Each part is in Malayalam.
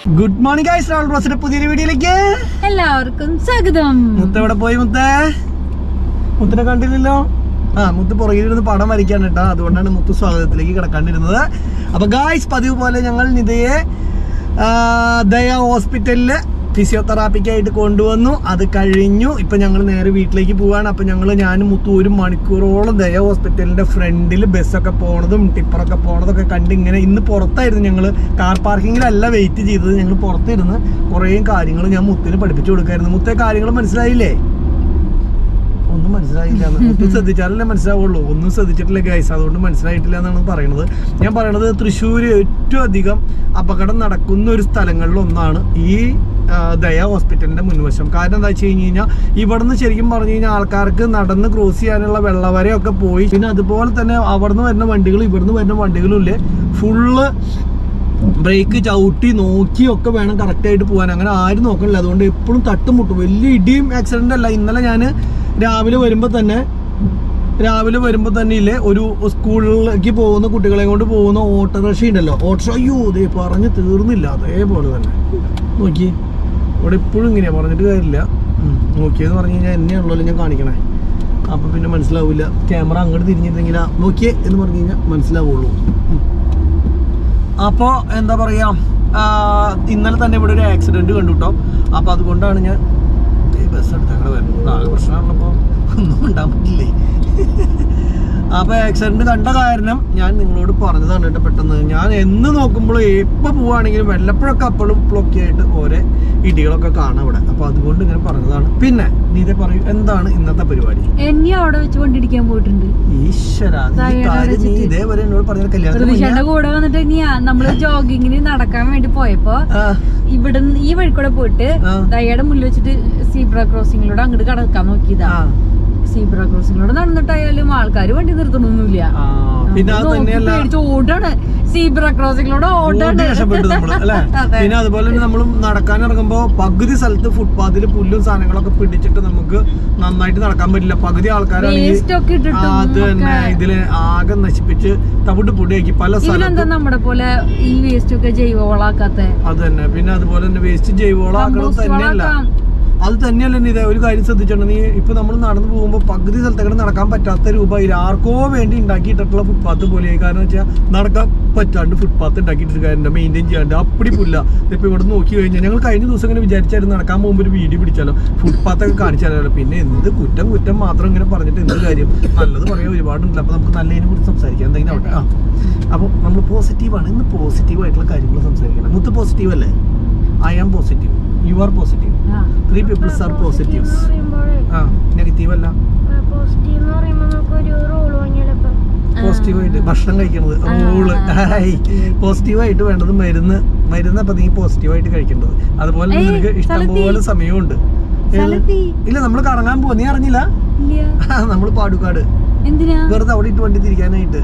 ഗുഡ് മോർണിംഗ് ഗൈസ് രാഹുൽ ബ്രോസിന്റെ പുതിയൊരു വീഡിയോയിലേക്ക് എല്ലാവർക്കും സ്വാഗതം മുത്ത എവിടെ പോയി മുത്തേ മുത്തിനെ കണ്ടില്ലല്ലോ ആ മുത്ത് പുറകിലിരുന്ന് പടം വരയ്ക്കാൻ കേട്ടോ അതുകൊണ്ടാണ് മുത്ത് സ്വാഗതത്തിലേക്ക് കിടക്കാണ്ടിരുന്നത് അപ്പൊ ഗായ്സ് പതിവ് പോലെ ഞങ്ങൾ നിതയെ ആ, ദയ ഹോസ്പിറ്റലില് ഫിസിയോതെറാപ്പിക്കായിട്ട് കൊണ്ടുവന്നു അത് കഴിഞ്ഞു ഇപ്പൊ ഞങ്ങൾ നേരെ വീട്ടിലേക്ക് പോവാണ് അപ്പൊ ഞങ്ങൾ ഞാനും മുത്തു ഒരു മണിക്കൂറോളം ദയ ഹോസ്പിറ്റലിന്റെ ഫ്രണ്ടിൽ ബസ്സൊക്കെ പോണതും ടിപ്പറൊക്കെ പോണതൊക്കെ കണ്ട് ഇങ്ങനെ ഇന്ന് പുറത്തായിരുന്നു ഞങ്ങൾ കാർ പാർക്കിങ്ങിലല്ല വെയിറ്റ് ചെയ്തത് ഞങ്ങൾ പുറത്തിരുന്ന് കുറേ കാര്യങ്ങൾ ഞാൻ മുത്തിന് പഠിപ്പിച്ചു കൊടുക്കായിരുന്നു മുത്തേ കാര്യങ്ങൾ മനസ്സിലായില്ലേ ഒന്നും മനസ്സിലായില്ല ഒട്ടും ശ്രദ്ധിച്ചാലല്ലേ മനസ്സിലാവുള്ളൂ ഒന്നും ശ്രദ്ധിച്ചിട്ടില്ല ഗൈസ് അതുകൊണ്ട് മനസ്സിലായിട്ടില്ല എന്നാണ് പറയുന്നത് ഞാൻ പറയണത് തൃശ്ശൂർ ഏറ്റവും അധികം അപകടം നടക്കുന്ന ഒരു സ്ഥലങ്ങളിൽ ഒന്നാണ് ഈ ആ, ദയ ഹോസ്പിറ്റലിന്റെ മുൻവശം കാരണം എന്താ വെച്ച് കഴിഞ്ഞ് കഴിഞ്ഞാൽ ഇവിടുന്ന് ശരിക്കും പറഞ്ഞു കഴിഞ്ഞാൽ ആൾക്കാർക്ക് നടന്ന് ക്രോസ് ചെയ്യാനുള്ള വെള്ളവരയൊക്കെ പോയി പിന്നെ അതുപോലെ തന്നെ അവിടുന്ന് വരുന്ന വണ്ടികളും ഇവിടുന്ന് വരുന്ന വണ്ടികളും ഇല്ലേ ഫുള്ള് ബ്രേക്ക് ചവിട്ടി നോക്കി ഒക്കെ വേണം കറക്റ്റ് ആയിട്ട് പോകാൻ അങ്ങനെ ആരും നോക്കണില്ല അതുകൊണ്ട് എപ്പോഴും തട്ടുമുട്ടും വലിയ ഇടിയും ആക്സിഡന്റ് അല്ല ഇന്നലെ ഞാൻ രാവിലെ വരുമ്പോൾ തന്നെ രാവിലെ വരുമ്പോൾ തന്നെ ഇല്ലേ ഒരു സ്കൂളിലേക്ക് പോകുന്ന കുട്ടികളെ കൊണ്ട് പോകുന്ന ഓട്ടോറിക്ഷ ഉണ്ടല്ലോ ഓട്ടോ അയ്യോ ദേ പറഞ്ഞ് തീർന്നില്ല അതേപോലെ തന്നെ നോക്കി ഇവിടെ ഇപ്പോഴും ഇങ്ങനെയാ പറഞ്ഞിട്ട് കാര്യമില്ല ഉം, നോക്കിയെന്ന് പറഞ്ഞു കഴിഞ്ഞാൽ എന്നെയാണല്ലോ ഞാൻ കാണിക്കണേ അപ്പം പിന്നെ മനസ്സിലാവില്ല ക്യാമറ അങ്ങോട്ട് തിരിഞ്ഞിരുന്നെങ്കിൽ നോക്കിയേ എന്ന് പറഞ്ഞു കഴിഞ്ഞാൽ മനസ്സിലാവുള്ളൂ ഉം. അപ്പോൾ എന്താ പറയാ ആ, ഇന്നലെ തന്നെ ഇവിടെ ഒരു ആക്സിഡന്റ് കണ്ടു കേട്ടോ അപ്പൊ അതുകൊണ്ടാണ് ഞാൻ ഈ ബസ് എടുത്തങ്ങനെ വരുന്നത് ആകെ പ്രശ്നമാണല്ലോ ഒന്നും ഉണ്ടാൻ പറ്റില്ലേ അപ്പൊ ആക്സിഡന്റ് കണ്ട കാരണം ഞാൻ നിങ്ങളോട് പറഞ്ഞതാണ് കേട്ടോ പെട്ടെന്ന് ഞാൻ എന്ന് നോക്കുമ്പോഴും എപ്പോ പോവാണെങ്കിലും വല്ലപ്പോഴൊക്കെ അപ്പോഴും ഇപ്പോഴൊക്കെ ആയിട്ട് ഓരോ ഇടികളൊക്കെ കാണാം ഇവിടെ അപ്പൊ അതുകൊണ്ട് ഇങ്ങനെ പറഞ്ഞതാണ് പിന്നെ നീത പറയൂ എന്താണ് ഇന്നത്തെ പരിപാടി എന്നെ അവിടെ വെച്ച് കൊണ്ടിരിക്കാൻ പോയിട്ടുണ്ട് ഈശ്വര നീ താഴെ കാര്യം നീ വെച്ചിട്ട്. ഇതേവരെ എന്നോട് പറഞ്ഞ കല്യാണത്തിന് പ്രതീക്ഷയുടെ മുന്നേ- കൂടെ വന്നിട്ട് ഇനി നമ്മള് ജോഗിങ്ങിന് നടക്കാൻ വേണ്ടി പോയപ്പോ ആ, ഇവിടെ ഈ വഴിക്കൂടെ പോയിട്ട് ആ. ദയയുടെ മുന്നിൽ വെച്ചിട്ട് സീബ്ര ക്രോസിങ്ങിലൂടെ അങ്ങോട്ട് കടക്കാൻ നോക്കിയതാ ആ സീബ്ര ക്രോസിങ്ങിലൂടെ നടന്നിട്ടായാലും ആൾക്കാർ വണ്ടി നിർത്തണമൊന്നുമില്ല ആ, പിന്നെ അത് നോക്കി തന്നെയല്ല പേടിച്ച് ഓടാണ് സീബ്ര ക്രോസിങ്ങിലൂടെ ഓടാണ് ഓടി രക്ഷപ്പെട്ടു നമ്മള് അല്ലെ അതെ. പിന്നെ അതുപോലെ തന്നെ നമ്മൾ നടക്കാൻ ഇറങ്ങുമ്പോ പകുതി സ്ഥലത്ത് ഫുട്പാത്തിൽ പുല്ലും സാധനങ്ങളൊക്കെ പിടിച്ചിട്ട് നമുക്ക് നന്നായിട്ട് നടക്കാൻ പറ്റില്ല പകുതി ആൾക്കാരാണെങ്കിൽ വേസ്റ്റ് ഒക്കെ ഇട്ടിട്ടും അത് തന്നെ ഒക്കെ. ഇതില് ആകെ നശിപ്പിച്ച് തവിട്ട് പൊടിയാക്കി പല ഇവരെന്താ സ്ഥലത്തും നമ്മുടെ പോലെ ഈ വേസ്റ്റ് ഒക്കെ ജൈവവളാക്കാത്ത അത് തന്നെ പിന്നെ അതുപോലെ തന്നെ വേസ്റ്റ് ജൈവവളം ആക്കണത് കമ്പോസ്റ്റ് തന്നെയല്ല വളാക്കാം അത് തന്നെയല്ല നീ ഇതേ ഒരു കാര്യം ശ്രദ്ധിച്ചിട്ടുണ്ട് നീ ഇപ്പൊ നമ്മൾ നടന്നു പോകുമ്പോൾ പകുതി സ്ഥലത്തേക്ക് നടക്കാൻ പറ്റാത്ത രൂപയിൽ ആർക്കോ വേണ്ടി ഉണ്ടാക്കിയിട്ടുള്ള ഫുട്പാത്ത് പോലെ കാരണം വെച്ചാൽ നടക്കാൻ പറ്റാണ്ട് ഫുട്പാത്ത് ഉണ്ടാക്കിയിട്ട് കാര്യമില്ല മെയിൻറ്റെയിൻ ചെയ്യാണ്ട് അപ്പടി പുല്ല ഇപ്പൊ ഇവിടെ നോക്കി കഴിഞ്ഞാൽ ഞങ്ങൾ കഴിഞ്ഞ ദിവസം ഇങ്ങനെ വിചാരിച്ചായിരുന്നു നടക്കാൻ പോകുമ്പോൾ ഒരു വീഡിയോ പിടിച്ചാലോ ഫുട്പാത്ത് ഒക്കെ കാണിച്ചാലോ പിന്നെ എന്ത് കുറ്റം കുറ്റം മാത്രം ഇങ്ങനെ പറഞ്ഞിട്ട് എന്ത് കാര്യം നല്ലത് പറയാൻ ഒരുപാടുണ്ട് അപ്പൊ നമുക്ക് നല്ലതിനെ കുറിച്ച് സംസാരിക്കാം എന്തെങ്കിലും ആവട്ടെ ആ അപ്പോൾ നമ്മൾ പോസിറ്റീവാണ് ഇന്ന് പോസിറ്റീവ് ആയിട്ടുള്ള കാര്യങ്ങൾ സംസാരിക്കണം മുത്ത് പോസിറ്റീവ് അല്ലേ I am positive you are positive ആ. ത്രീ പീപ്പിൾസ് ആർ പോസിറ്റീവ്സ് ആ നെഗറ്റീവ് അല്ല പോസിറ്റീവ് എന്ന് പറയുമ്പോ നമുക്ക് ഒരു റോള് വാങ്ങിയാലോ ഇപ്പൊ പോസിറ്റീവായിട്ട് ഭക്ഷണം കഴിക്കുന്നത് ആ, റൂള് ആ, പോസിറ്റീവായിട്ട് വേണ്ടത് മരുന്ന് മരുന്ന് അപ്പൊ നീ പോസിറ്റീവായിട്ട് കഴിക്കേണ്ടത് അതുപോലെ ഏയ്, നിനക്ക് ഇഷ്ടം സ്ഥലത്തി. പോലെ സമയമുണ്ട് ഏത്? സ്ഥലത്തി. ഇല്ല നമ്മൾ കറങ്ങാൻ പോവാ നീ അറിഞ്ഞില്ല ഇല്ല നമ്മൾ പാടുകാട് എന്തിനാ വെറുതെ അവിടെ ഇട്ട് വണ്ടി തിരിക്കാനായിട്ട്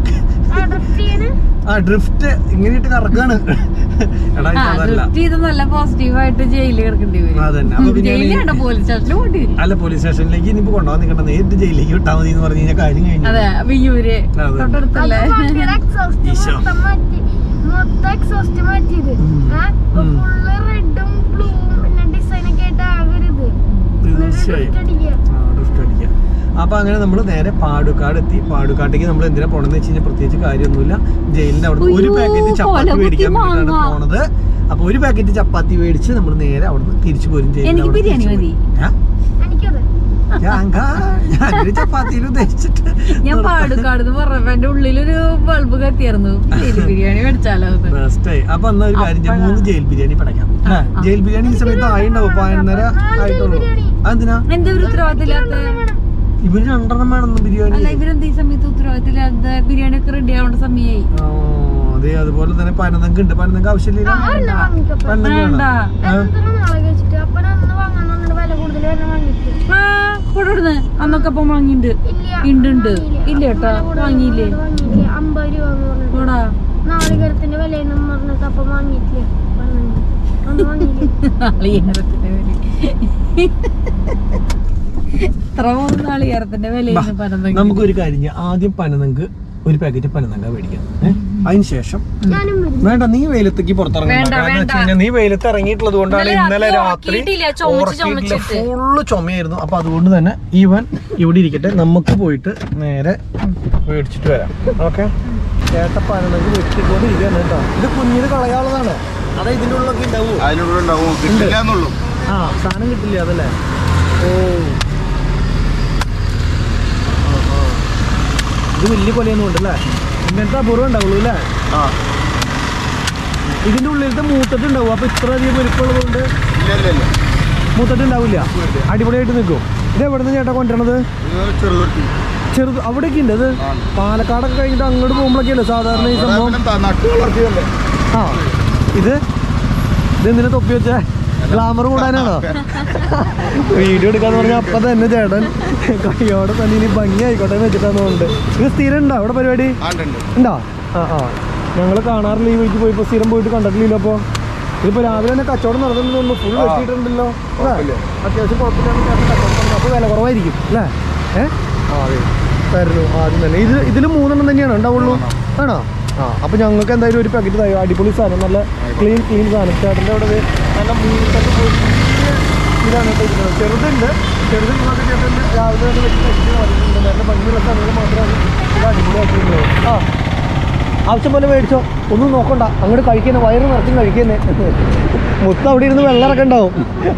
ആ ഡ്രിഫ്റ്റ് ഇങ്ങനെ ഇട്ട് കറക്കാണ് എടാ ആ, ഇത് അതല്ല ഡ്രിഫ്റ്റ് ചെയ്ത് നല്ല പോസിറ്റീവായിട്ട് ജയിലിൽ കിടക്കേണ്ടി വരും അതന്നെ അപ്പൊ പിന്നെ ജയിലിൽ വേണ്ട പോലീസ് സ്റ്റേഷനിൽ പോണ്ടി വരും അല്ല പോലീസ് സ്റ്റേഷനിലേക്ക് ഇനിയിപ്പോ കൊണ്ടുപോകാൻ നിൽക്കണ്ട നേരിട്ട് ജയിലിലേക്ക് വിട്ടാൽ മതി എന്ന് പറഞ്ഞു കഴിഞ്ഞാൽ കാര്യം കഴിഞ്ഞു അതെ വിയ്യൂര് അതെ. തൊട്ടടുത്തല്ലേ ഈശോ. മൊത്തം മാറ്റി മൊത്തം എക്സോസ്റ്റ് മാറ്റിയത് ഉം. ഉം. ഫുള്ള് റെഡും ബ്ലൂവും പിന്നെ ഡിസൈൻ ഒക്കെ ആയിട്ട് ആകരുത് തീർച്ചയായും ആ, drift അടിക്കുക. അപ്പൊ അങ്ങനെ നമ്മൾ നേരെ പാടുക്കാട് എത്തി പാടുക്കാട്ടേക്ക് നമ്മൾ എന്തിനാ പോണെന്ന് വെച്ച് കഴിഞ്ഞാൽ പ്രത്യേകിച്ച് കാര്യമൊന്നുമില്ല ജയിലിന്റെ അവിടെ ഒരു ഉയ്യോ, പാക്കറ്റ് ചപ്പാത്തി കൊലകുത്തി മേടിക്കാൻ വേണ്ടിയിട്ടാണ് മാങ്ങ. പോണത് അപ്പൊ ഒരു പാക്കറ്റ് ചപ്പാത്തി മേടിച്ച് നമ്മൾ നേരെ അവിടുന്ന് തിരിച്ചു പോരും ജയിലിന്റെ എനിക്ക് അവിടെ ബിരിയാണി തിരിച്ച് മതി. പോരും. ഏ? എനിക്കത് ഞാങ്കാ, ഞാനൊരു ചപ്പാത്തിയിൽ ഉദ്ദേശിച്ചിട്ട് ഞാൻ പാടുകാട് പറഞ്ഞപ്പോ എന്റെ ഉള്ളിലൊരു ബൾബ് കത്തിയായിരുന്നു ജയിലി ബിരിയാണി മേടിച്ചാലോ എന്ന്. ബെസ്റ്റായി അപ്പൊ എന്നാ ഒരു കാര്യം ചെയ്യാം. മൂന്ന് ജയിൽ ബിരിയാണി പടയ്ക്കാം ആ, ആ. ജയിൽ ബിരിയാണി ഈ സമയത്ത് ആയിണ്ടാവും പതിനൊന്നര ആയിട്ടുള്ളൂ അതെന്തിനാ എന്താ ഒരു ഉത്തരവാദിത്തമില്ലാത്ത ഇവര് രണ്ടെണ്ണം വേണമെന്ന് ബിരിയാണി അല്ല ഇവരെന്ത് ഈ സമയത്ത് ഉത്തരവാദിത്തമില്ലാത്ത ബിരിയാണി ഒക്കെ റെഡി ആവേണ്ട സമയമായി ആ, അതെ അതുപോലെ തന്നെ പനനങ്ക് ഉണ്ട് പനനങ്ക് ആവശ്യമില്ല വാങ്ങിക്കപ്പോ പനനങ്ക് വേണ്ട വേണം എത്ര നാളെ കഴിച്ചിട്ട് അപ്പൊ അന്ന് വാങ്ങാൻ പറഞ്ഞിട്ട് വില കൂടുതൽ വരണം വാങ്ങിച്ചു ആ കൊടുന്ന് അന്നൊക്കെ അപ്പം വാങ്ങിണ്ട് ഇല്ല ഉണ്ട് ഉണ്ട് ഇല്ല കേട്ടോ വാങ്ങിയില്ലേ വാങ്ങിയില്ല അമ്പത് രൂപ എന്ന് പറഞ്ഞിട്ട് പോടാ നാളികേരത്തിന്റെ വിലയെന്നും പറഞ്ഞിട്ട് അപ്പം വാങ്ങിയിട്ടില്ല പന്ത്രണ്ട്. അന്ന് വാങ്ങിയില്ല നാളികേരത്തിന്റെ വില ഇത്ര മൂന്ന് നാളികേരത്തിന്റെ വിലയെന്ന് പറഞ്ഞത് നമുക്കൊരു കാര്യം ചെയ്യാം ആദ്യം പനനങ്ക് ഒരു പാക്കറ്റ് പനന്നങ്ക മേടിക്കാം ഏഹ് അതിന് ശേഷം ഞാനും വരും വേണ്ട നീ വെയിലത്തേക്ക് പുറത്തിറങ്ങണ്ട വേണ്ട, കാരണം വേണ്ട. വെച്ച് കഴിഞ്ഞാൽ നീ വെയിലത്ത് ഇറങ്ങിയിട്ടുള്ളത് കൊണ്ടാണ് ഇന്നലെ ഇന്നലെ രാത്രി രാത്രി ഉറക്കിയിട്ടില്ല, ചുമച്ച് ചുമച്ചിട്ട്. ഫുള്ള് ചുമയായിരുന്നു അപ്പൊ അതുകൊണ്ട് തന്നെ ഈവൻ ഇവിടെ ഇരിക്കട്ടെ നമുക്ക് പോയിട്ട് നേരെ മേടിച്ചിട്ട് വരാം ഓക്കെ ചേട്ടപ്പനക്ക് വെച്ചിട്ടുകൊണ്ടിരിക്കുകയാണ് കേട്ടോ ഇത് കുഞ്ഞിന് കളയാനുള്ളതാണ് അതാ ഇതിൻ്റെ ഉള്ളിലൊക്കെ ഉണ്ടാവുമോ അതിനുള്ള ഉണ്ടാവും കിട്ടില്ല എന്നുള്ളൂ ആ സാധനം കിട്ടില്ല അതല്ലേ ഓ ആ, ആ. ഇത് വലിയ കൊലയൊന്നും ഉണ്ടല്ലേ ഇങ്ങനത്തെ അപൂർവം ഉണ്ടാവുള്ളൂ അല്ലേ ആ ഇതിന്റെ ഉള്ളിലത്തെ മൂത്തട്ട് ഉണ്ടാവും അപ്പൊ ഇത്ര അധികം വലിപ്പമുള്ളത് കൊണ്ട് ഇല്ല ഇല്ല ഇല്ല മൂത്തട്ട് ഉണ്ടാവില്ല അടിപൊളിയായിട്ട് നിൽക്കും ഇത് എവിടെ നിന്ന് ചേട്ടാ കൊണ്ടുവരണത് ഇത് ചെറുതൊട്ടി ചെറുത് അവിടെയൊക്കെ ഉണ്ട് അത് പാലക്കാടൊക്കെ കഴിഞ്ഞിട്ട് അങ്ങോട്ട് പോകുമ്പോഴൊക്കെ അല്ലേ സാധാരണ ഈ സംഭവം നട്ടു വളർത്തിയതല്ലേ ആ ഇത് ഇത് എന്തിനാ തൊപ്പി വെച്ചേ ഗ്ലാമർ കൂടാനാണോ വീഡിയോ എടുക്കാന്ന് പറഞ്ഞാൽ അപ്പൊ തന്നെ ചേട്ടൻ കയ്യോടെ തന്നെ ഇനി ഭംഗി ആയിക്കോട്ടെ എന്ന് വെച്ചിട്ടാണ് തോന്നുന്നുണ്ട് ഇത് സ്ഥിരം ഉണ്ടോ അവിടെ പരിപാടി ആണ്ടുണ്ട് ഉണ്ടോ ആ ആ ഞങ്ങൾ കാണാറില്ല ഈ വഴിക്ക് പോയിപ്പോ സ്ഥിരം പോയിട്ട് കണ്ടിട്ടില്ലല്ലോ അപ്പൊ ഇതിപ്പോ രാവിലെ തന്നെ കച്ചവടം നടന്നിട്ടുണ്ടല്ലോ ഫുൾ ആ. വെച്ചിട്ടുണ്ടല്ലോ അല്ലേ? കുഴപ്പമില്ല. അത്യാവശ്യം കുഴപ്പമില്ലാണ്ട് ചേട്ടൻ കച്ചവടം നടന്നു. അപ്പൊ വില കുറവായിരിക്കും അല്ലേ ഏ ആ അതെ തരുന്നു ആദ്യം തന്നെ ഇത് ഇതിൽ മൂന്നെണ്ണം തന്നെയാണ് ഉണ്ടാവുള്ളൂ ആണോ ആ അപ്പൊ ഞങ്ങൾക്ക് എന്തായാലും ഒരു പാക്കറ്റ് തരും അടിപൊളി സാധനം നല്ല ക്ലീൻ ക്ലീൻ സാധനം ചേട്ടൻ്റെ അവിടെ ദേ നല്ല മൂന്നൊക്കെ പോയിട്ട് ഇതാണ് കേട്ടോ ഇരിക്കുന്നത് ചെറുതുണ്ട് ചെറുത് നിങ്ങളൊക്കെ ചേട്ടൻ രാവിലെ തന്നെ വെച്ച് കഴിച്ച് വന്നിട്ടുണ്ട് നല്ല ഭംഗിയുള്ള സാധനങ്ങൾ മാത്രമാണ് ഇത് അടിപൊളിയാക്കിയിട്ടുള്ളത് ആ ആവശ്യം പോലെ മേടിച്ചോ ഒന്നും നോക്കണ്ട അങ്ങോട്ട് കഴിക്കുന്നേ വയറ് നിറച്ചും കഴിക്കുന്നേ മൊത്തം അവിടെ ഇരുന്ന് വെള്ളം ഇറക്കണ്ടാവും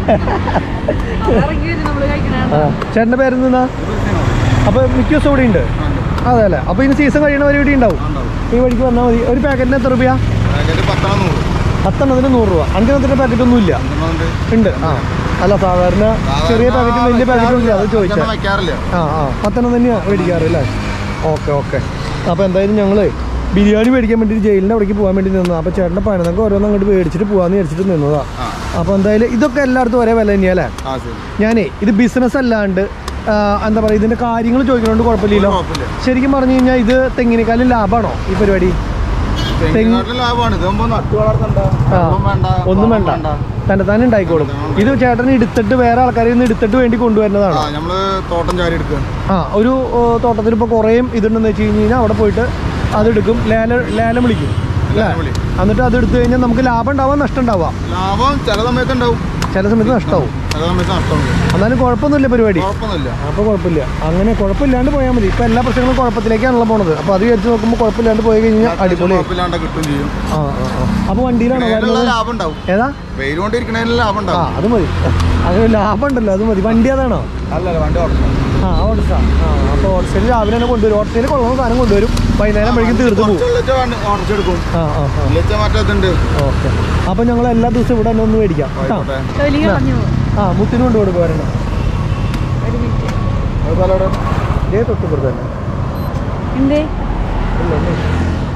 ഇറങ്ങി വരും നമ്മള് കഴിക്കണ ആ ചേട്ടൻ്റെ പേരെന്താ അപ്പോൾ മിക്ക ദിവസം ഇവിടെ ഉണ്ട് അതെ അല്ലേ അപ്പോൾ ഇനി സീസൺ കഴിയണവരെ ഇവിടെ ഉണ്ടാവും ഈ വഴിക്ക് വന്നാൽ മതി ഒരു പാക്കറ്റിന് എത്ര രൂപ പാക്കറ്റ് പത്തെണ്ണം നൂറ് പത്തെണ്ണത്തിന് നൂറ് രൂപ അഞ്ചെണ്ണത്തിൻ്റെ പാക്കറ്റ് ഒന്നും ഇല്ല അഞ്ചെണ്ണം ഉണ്ട് ആ അല്ല സാധാരണ ചെറിയ പാക്കറ്റും വലിയ പാക്കറ്റും ഇല്ല അത് ചോദിച്ചാൽ അഞ്ചെണ്ണം വെക്കാറില്ല ആ ആ പത്തെണ്ണം തന്നെയാണ് മേടിക്കാറ് അല്ലേ ഓക്കെ ഓക്കെ അപ്പോൾ എന്തായാലും ഞങ്ങൾ ബിരിയാണി മേടിക്കാൻ വേണ്ടി ജയിലിൻ്റെ അവിടേക്ക് പോകാൻ വേണ്ടി നിന്നു അപ്പോൾ ചേട്ടൻ്റെ പഴനൊക്കെ ഓരോന്ന് അങ്ങോട്ട് മേടിച്ചിട്ട് പോകാമെന്ന് വിചാരിച്ചിട്ട് നിന്നതാ ആ അപ്പോൾ എന്തായാലും ഇതൊക്കെ എല്ലായിടത്തും ഒരേ വില തന്നെയാ അല്ലേ ആ ശരി ഞാനേ ഇത് ബിസിനസ് അല്ലാണ്ട് ആ, എന്താ പറയുക ഇതിൻ്റെ കാര്യങ്ങൾ ചോദിക്കുന്നതുകൊണ്ട് കുഴപ്പമില്ലല്ലോ കുഴപ്പമില്ല ശരിക്കും പറഞ്ഞു കഴിഞ്ഞാൽ ഇത് തെങ്ങിനേക്കാളും ലാഭമാണോ ഈ പരിപാടി തെങ്ങിനാട്ടിൽ ലാഭമാണ് ഇതാകുമ്പോ നട്ടു വളർത്തണ്ട ആ. ഒന്നും വേണ്ട ഒന്നും വളം വേണ്ട തന്നെ തന്നെ ഉണ്ടായിക്കോളും ഇത് ചേട്ടൻ എടുത്തിട്ട് വേറെ ആൾക്കാരിൽ നിന്ന് എടുത്തിട്ട് വേണ്ടി ആ കൊണ്ടുവരുന്നതാണോ നമ്മള് തോട്ടം ചാരി എടുക്കുക ആ ഒരു ഓ, തോട്ടത്തിൽ ഇപ്പോൾ കുറേയും ഇതുണ്ടെന്ന് വെച്ച് കഴിഞ്ഞ് കഴിഞ്ഞാൽ അവിടെ പോയിട്ട് അതെടുക്കും ലേല ലേലം വിളിക്കും അല്ലേ ലേലം വിളി. എന്നിട്ട് അത് എടുത്തു കഴിഞ്ഞാൽ നമുക്ക് ലാഭം ഉണ്ടാവാം നഷ്ടം ഉണ്ടാവാം ലാഭം ചില സമയത്ത് ഉണ്ടാവും ചില സമയത്ത് നഷ്ടമാവും ചില സമയത്ത് നഷ്ടമുണ്ട് എന്നാലും കുഴപ്പമൊന്നുമില്ല പരിപാടി കുഴപ്പമൊന്നുമില്ല അപ്പോൾ കുഴപ്പമില്ല അങ്ങനെ കുഴപ്പമില്ലാണ്ട് പോയാൽ മതി ഇപ്പം എല്ലാ പ്രശ്നങ്ങളും കുഴപ്പത്തിലേക്കാണല്ലോ പോണത് അപ്പോൾ അത് വിചാരിച്ച് നോക്കുമ്പോൾ കുഴപ്പമില്ലാണ്ട് പോയി കഴിഞ്ഞാൽ അടിപൊളി കുഴപ്പമില്ലാണ്ട് കിട്ടും ചെയ്യും ആ ആ ആ അപ്പോൾ വണ്ടിയിലാണോ വെയിലുള്ള വരുന്നത് ലാഭം ഉണ്ടാവും ഏതാ വെയിൽ കൊണ്ടിരിക്കണതിന് ലാഭം ആ ഉണ്ടാവും അത് മതി അത് ലാഭം ഉണ്ടല്ലോ അത് മതി വണ്ടി അതാണോ അല്ലല്ല വണ്ടി ഓട്ടം ആ ഓട്ടോസ ആ അപ്പോൾ ഓട്ടോയിൽ രാവിലെ തന്നെ കൊണ്ടുവരും ഓട്ടോയിൽ കൊള്ളുന്ന സാധനം കൊണ്ടുവരും വൈകുന്നേരം വഴിക്കും തീർത്ത് പോകും ഓർച്ചെടുക്കും ആ ആ ആ ഇല്ലച്ച മറ്റേതുണ്ട് ഓക്കെ അപ്പോൾ ഞങ്ങൾ എല്ലാ ദിവസവും ഇവിടെ തന്നെ ഒന്ന് മേടിക്കാം കേട്ടോ ആയിക്കോട്ടെ തൊലി കളഞ്ഞു പോകും ആ മുത്തിന് കൊണ്ട് കൊടുക്കും വരണം ഒരു മിനിറ്റ് അത് പലവിടെ ഇതേ തൊട്ടുപുറത്ത് തന്നെ എന്തേ ഇല്ല ഒന്നും ഇല്ല.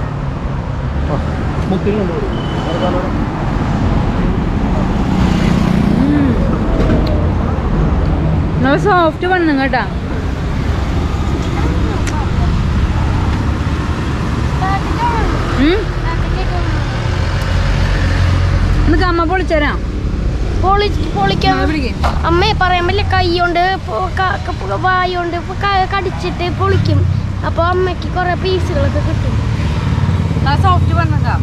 ആ മുത്തിന് കൊണ്ട് കൊടുക്കും അത് പലവിടെ നല്ല സോഫ്റ്റ് പണ്ണും കേട്ടാ ഉം? നിനക്ക് അമ്മ പൊളിച്ചരാം പൊളി പൊളിക്കാൻ വിളിക്കേ അമ്മയെ പറയാൻ പറ്റില്ല കൈ കൊണ്ട് വായ കൊണ്ട് കടിച്ചിട്ട് പൊളിക്കും അപ്പൊ അമ്മയ്ക്ക് കുറെ പീസുകളൊക്കെ കിട്ടും സോഫ്റ്റ് പണ്ണുണ്ടാ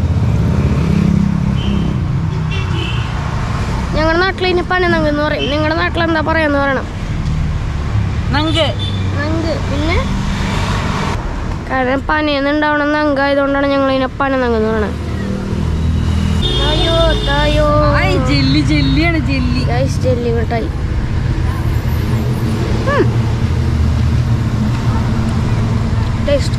ഞങ്ങളുടെ നാട്ടിൽ ഇതിന് പനനങ്കെന്ന് പറയും നിങ്ങളുടെ നാട്ടിൽ എന്താ പറയാന്ന് പറയണം നങ്ക് നങ്ക് പിന്നെ കാരണം പനയെന്ന് ഉണ്ടാവണ നങ്കായതുകൊണ്ടാണ് ഞങ്ങൾ ഇതിനെ പനനങ്കെന്ന് പറയണത് തായോ തായോ ഐ ജെല്ലി ജെല്ലിയാണ് ജെല്ലി ഗൈസ് ജെല്ലി മിഠായി ടേസ്റ്റ്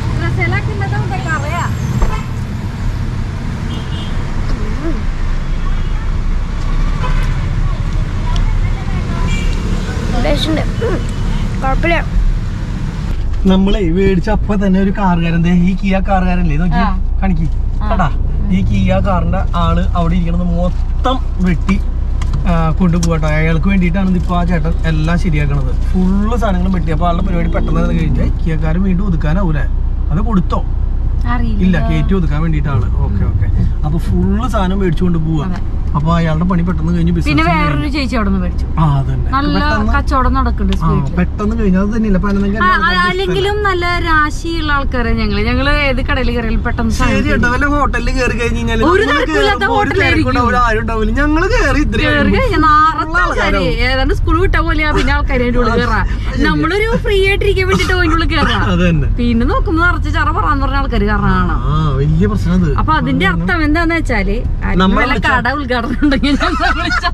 ടേസ്റ്റ് ഉണ്ട് ഉം. കുഴപ്പമില്ല നമ്മളെ മേടിച്ച അപ്പൊ തന്നെ ഒരു കാറുകാരൻ ദേ ഈ കിയ കാറുകാരല്ലേ നോക്കി ആ. കാണിക്ക് ആ. കണ്ടാ ഈ കിയ കാറിന്റെ ആള് അവിടെ ഇരിക്കണത് മൊത്തം വെട്ടി ആ, കൊണ്ടുപോകട്ടോ അയാൾക്ക് വേണ്ടിയിട്ടാണ് ഇപ്പൊ ആ ചേട്ടൻ എല്ലാം ശരിയാക്കണത് ഫുള്ള് സാധനങ്ങളും വെട്ടി അപ്പൊ ആളുടെ പരിപാടി പെട്ടെന്ന് തന്നെ കഴിഞ്ഞാൽ കിയക്കാരൻ വീണ്ടും ഒതുക്കാനാവൂലേ അത് കൊടുത്തോ ഇല്ല അറിയില്ല കയറ്റി ഒതുക്കാൻ വേണ്ടിയിട്ടാണ് ഓക്കെ ഓക്കെ അപ്പൊ ഫുള്ള് സാധനം മേടിച്ചുകൊണ്ട് പോവാ അതെ. അപ്പൊ അയാളുടെ പണി പെട്ടെന്ന് കഴിഞ്ഞ് പിന്നെ ബിസിനസ് വേറൊരു ചേച്ചി അവിടെ നിന്ന് മേടിച്ചു ആ അതന്നെ നല്ല പെട്ടെന്ന് കച്ചവടം നടക്കുന്നുണ്ട് ആ സ്ട്രീറ്റിൽ പെട്ടെന്ന് കഴിഞ്ഞു അത് തന്നെയല്ല പതിനഞ്ച് ആ, ആ, അല്ലെങ്കിലും നല്ല രാശിയുള്ള ആൾക്കാരെ ഞങ്ങള് ഞങ്ങള് ഏത് കടയിൽ കയറിയാലും പെട്ടെന്ന് സാധനം ശരി കേട്ടോ വല്ല ഹോട്ടലിൽ കയറി കഴിഞ്ഞ് കഴിഞ്ഞാല് ഒരു നമ്മള് തിരക്കില്ലാത്ത കേറുമ്പോ ഒരു ഹോട്ടലായിരിക്കും. തിരക്കുണ്ടാവില്ല, ആരും ഉണ്ടാവില്ല ഞങ്ങള് കയറി ഇത്രയും കേറി കഴിഞ്ഞാ നിറച്ച് ആൾക്കാര് ഏതാണ്ട് സ്കൂൾ വിട്ട പോലെയാ പിന്നെ ആൾക്കാരെ അതിന്റെ ഉള്ളിൽ കയറാ നമ്മളൊരു ഫ്രീ ആയിട്ടിരിക്കാൻ വേണ്ടിട്ട് അതിന്റെ ഉള്ളിൽ കയറാ അത് തന്നെ പിന്നെ നോക്കുമ്പോ നിറച്ച് ചറ പറയാന്ന് പറഞ്ഞ ആൾക്കാർ കാരണം ആ വലിയ പ്രശ്നം അത് അപ്പൊ അതിന്റെ അർത്ഥം എന്താന്ന് വെച്ചാല് ആരെങ്കിലും നമ്മളെ വല്ല കട ഉദ്ഘാടനം ഉണ്ടെങ്കിൽ ഞങ്ങളെ വിളിച്ചോ.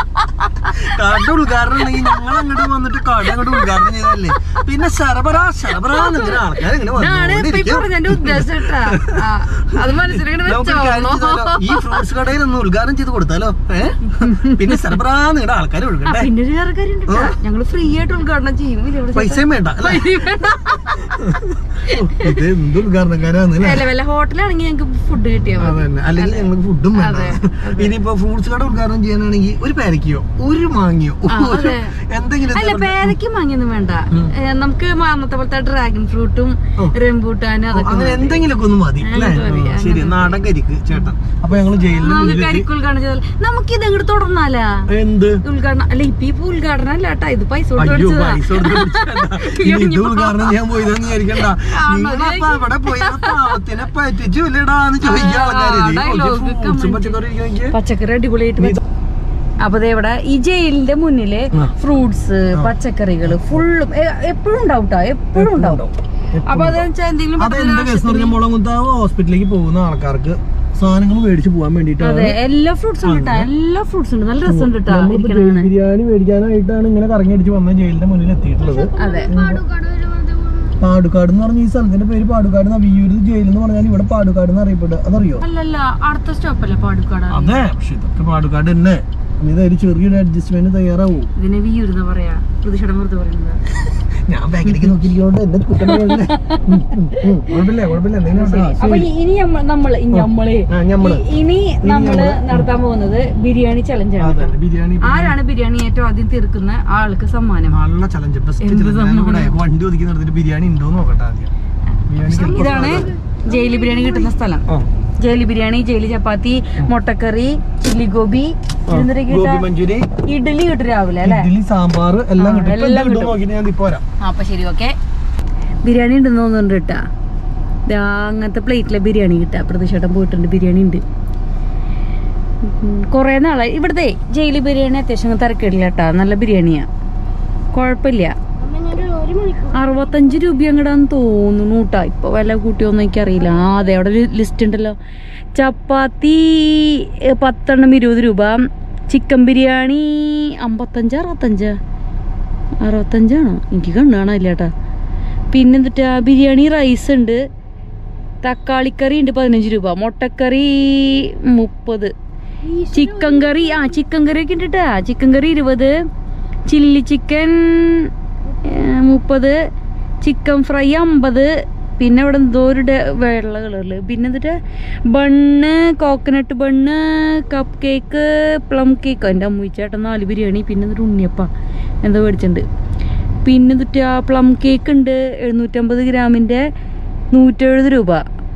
കട ഉദ്ഘാടനം ഉണ്ടെങ്കിൽ ഞങ്ങൾ അങ്ങോട്ട് വന്നിട്ട് കട അങ്ങോട്ട് ഉദ്ഘാടനം ചെയ്തല്ലേ പിന്നെ ശരബറ ശരബറ എന്നിങ്ങനെ ആൾക്കാർ ഇങ്ങനെ ഇതാണ് ഇപ്പൊ ഈ വന്നുകൊണ്ടിരിക്കും. പറഞ്ഞതിന്റെ ഉദ്ദേശം കേട്ടാ ആ, അത് മനസ്സിലാക്കി നമുക്ക് ഒരു കാര്യം വെച്ചോ ചെയ്താലോ? ഈ ഫ്രൂട്ട്സ് കടയിൽ ഒന്ന് ഉദ്ഘാടനം ചെയ്ത് കൊടുത്താലോ ഏ? പിന്നെ ശരബറ നിങ്ങളുടെ ആൾക്കാർ ആ, ഒഴുകട്ടെ പിന്നെ ഒരു വേറെ കാര്യം ഉണ്ട് ഞങ്ങള് ഫ്രീ ആയിട്ട് ഉദ്ഘാടനം ചെയ്യും ഇല്ലേ ഇവിടെ ചേട്ടാ? പൈസയും വേണ്ട അല്ലേ പൈസയും വേണ്ട. ഓ, ഇത് എന്ത് ഉദ്ഘാടനക്കാരാന്ന് അല്ലേ അല്ല വല്ല ഹോട്ടലാണെങ്കിൽ ഞങ്ങൾക്ക് ഫുഡ് കിട്ടിയാ മതി. അതന്നെ അല്ലെങ്കിൽ ഞങ്ങൾക്ക് ഫുഡും വേണ്ട ഇനിയിപ്പോ ഫ്രൂട്ട്സ് കട ഉദ്ഘാടനം ചെയ്യാനാണെങ്കിൽ ഒരു പേരക്കയോ ഒരു മാങ്ങയോ ആ, ഒരു അതെ. എന്തെങ്കിലും അല്ല പേരയ്ക്ക് വാങ്ങിയൊന്നും വേണ്ട ഏ, നമുക്ക് അന്നത്തെ പോലത്തെ ഡ്രാഗൺ ഫ്രൂട്ടും ഓ. റെമ്പൂട്ടാനും അതൊക്കെ അങ്ങനെ എന്തെങ്കിലുമൊക്കെ ഒന്ന് മതി അല്ലേ അങ്ങനത്തെ മതി, ആ, ശരി നാടൻ കരിക്ക് ചേട്ടൻ അപ്പൊ ഞങ്ങള് ജയിലിന് നമുക്ക് മുന്നിലേക്ക് കരിക്ക് ഉദ്ഘാടനം ചെയ്താൽ നമുക്ക് ഇത് അങ്ങോട്ട് തുടർന്നാലാ എന്ത് ഉദ്ഘാടനം അല്ല ഇപ്പൊ ഇപ്പൊ ഉദ്ഘാടനം അല്ല കേട്ടാ ഇത് പൈസ കൊടുത്ത് അയ്യോ മേടിച്ചതാ. പൈസ കൊടുത്ത് മേടിച്ചതല്ല. ഇനി ഇത് ഉദ്ഘാടനം ചെയ്യാൻ പോയതെന്ന് വിചാരിക്കണ്ട നിങ്ങളപ്പ അവിടെ പോയി ആ പാവത്തിനെ പറ്റിച്ചു ഇല്ലടാന്ന് ചോദിക്കുക ആൾക്കാര് ഇത് ആ, dialogue ഫ്രൂട്ട്സും comment. പച്ചക്കറി ഇരിക്കുമെങ്കിൽ പച്ചക്കറി അടിപൊളിയായിട്ട് വെച്ച- അപ്പൊ ദേ ഇവിടെ ഈ ജയിലിന്റെ മുന്നില് ആ. ഫ്രൂട്ട്സ് പച്ചക്കറികള് ഫുള്ളും എപ്പോഴും ഉണ്ടാവും കേട്ടോ എപ്പോഴും ഉണ്ടാവും അപ്പൊ അതെന്ന് വെച്ചാൽ എന്തെങ്കിലും അത് പെട്ടെന്ന് എന്താ കേസ് പറഞ്ഞ മുളകുന്താവ് ഹോസ്പിറ്റലിലേക്ക് പോകുന്ന ആൾക്കാർക്ക് സാധനങ്ങൾ മേടിച്ച് പോകാൻ വേണ്ടിയിട്ടാണ് അതെ എല്ലാ ഫ്രൂട്ട്സും ഉണ്ട് കേട്ടോ എല്ലാ ഫ്രൂട്ട്സും ഉണ്ട് നല്ല രസമുണ്ട് കേട്ടോ നമ്മളിപ്പോ ജയിൽ ഇരിക്കണതാണ് ബിരിയാണി മേടിക്കാനായിട്ടാണ് ഇങ്ങനെ കറങ്ങി അടിച്ച് വന്ന ജയിലിന്റെ മുന്നിൽ എത്തിയിട്ടുള്ളത് അതെ പാടുകാട് ഒരു വെറുതെ പോകുന്നു. പാടുകാട് എന്ന് പറഞ്ഞ ഈ സ്ഥലത്തിന്റെ പേര് പാടുകാട് നവിയൂര് ജയിൽ എന്ന് പറഞ്ഞാൽ ഇവിടെ പാടുകാട് എന്ന് അറിയപ്പെടുക അതറിയോ അല്ലല്ല അടുത്ത സ്റ്റോപ്പ് അല്ലേ പാടുക്കാട് അതെ പക്ഷെ ഇതൊക്കെ പാടുകാട് തന്നെ ഇനി ഇതൊരു ചെറിയൊരു അഡ്ജസ്റ്റ്മെന്റ് തയ്യാറാവും ഇതിനെ വിയൂരുന്ന പറയാ പ്രതിഷേധം വെറുതെ പറയുന്നത് ഞാൻ ബാക്കിലേക്ക് നോക്കിയിരിക്കുന്നോണ്ട് എന്നെ കുറ്റം പറയല്ലേ. ഉം, ഉം, ഉം. കുഴപ്പമില്ല കുഴപ്പമില്ല എന്തെങ്കിലും ഉണ്ടോ? അപ്പൊ ഇ- ഇനി നമ്മ- നമ്മള് ഇ- നമ്മള് ആ, ഞമ്മള്. ഇ- ഇനി നമ്മള് നടത്താൻ പോകുന്നത് ബിരിയാണി ചലഞ്ച് ആണ് അതെ കേട്ടോ. ബിരിയാണി ആരാണ് ബിരിയാണി ഏറ്റവും ആദ്യം തീർക്കുന്ന ആൾക്ക് സമ്മാനം നല്ല ചലഞ്ച് ബെസ്റ്റ് ചലഞ്ച് ഇവിടെ വണ്ടി ഒതുക്കി നിർത്തിട്ട് ബിരിയാണി ഉണ്ടോ നോക്കട്ടെ ആദ്യം ബിരിയാണി ചിലപ്പോ ഇതാണ് ജയിലി ബിരിയാണി കിട്ടുന്ന സ്ഥലം ആ. ജയിലി ബിരിയാണി ജയിലി ചപ്പാത്തി മുട്ടക്കറി ചില്ലി ഗോബി ആ. എന്തൊക്കെ ഗോബി കിട്ടാ മഞ്ചൂരി ഇഡ്ഡലി കിട്ടും രാവിലെ അല്ലെ ഇഡ്ഡലി സാമ്പാർ എല്ലാം ആ, കിട്ടും ഇപ്പൊ എല്ലാം എന്ത് കിട്ടും കിട്ടും. നോക്കിട്ട് ഞാൻ ഇപ്പൊ വരാം അപ്പൊ ശരി ഓക്കെ ബിരിയാണി ഉണ്ടെന്ന് തോന്നുന്നുണ്ട് കേട്ടാ ദാ അങ്ങനത്തെ പ്ലേറ്റിലെ ബിരിയാണി കിട്ടാ പ്രതിഷേധം പോയിട്ടുണ്ട് ബിരിയാണി ഉണ്ട് കൊറേ നാളായി ഇവിടുത്തെ ജയിലി ബിരിയാണി അത്യാവശ്യം തിരക്കിടില്ല കേട്ടാ നല്ല ബിരിയാണിയാ കുഴപ്പമില്ല അമ്മ ഞാൻ ഒരു- ഒരു മണിക്കൂർ അറുപത്തഞ്ച് രൂപ അങ്ങടാന്ന് തോന്നുന്നു കേട്ടാ ഇപ്പൊ വില കൂട്ടിയൊന്നും എനിക്കറിയില്ല ആ അതെ അവിടെ ഒരു ലിസ്റ്റ് ഉണ്ടല്ലോ ചപ്പാത്തി ഏ, പത്തെണ്ണം ഇരുപത് രൂപ ചിക്കൻ ബിരിയാണി അമ്പത്തഞ്ച് അറുപത്തഞ്ച് അറുപത്തഞ്ചാണോ എനിക്ക് കണ്ണു കാണാനില്ല കേട്ടാ പിന്നെ എന്നിട്ടാ ബിരിയാണി റൈസ് ഉണ്ട് തക്കാളിക്കറി ഉണ്ട് പതിനഞ്ച് രൂപ മുട്ടക്കറി മുപ്പത് ചിക്കൻ കറി ആ ചിക്കൻ കറി ഒക്കെ ഉണ്ട് കേട്ടാ ചിക്കൻ കറി ഇരുപത് ചില്ലി ചിക്കൻ മുപ്പത് ചിക്കൻ ഫ്രൈ അമ്പത് പിന്നെ ഇവിടെ എന്തോ ഒരു ഡെ- വെള്ള കളറില് പിന്നെ എന്നിട്ട് bun coconut bun cup cake plum cake എൻ്റെ അമ്മൂച്ചേട്ടൻ നാല് ബിരിയാണി പിന്നെ എന്നിട്ട് ഉണ്ണിയപ്പ എന്തോ മേടിച്ചിട്ടുണ്ട് പിന്നെ എന്നിട്ട് ആ പ്ലം കേക്ക് ഉണ്ട് എഴുന്നൂറ്റമ്പത് ഗ്രാമിൻ്റെ നൂറ്റെഴുപത് രൂപ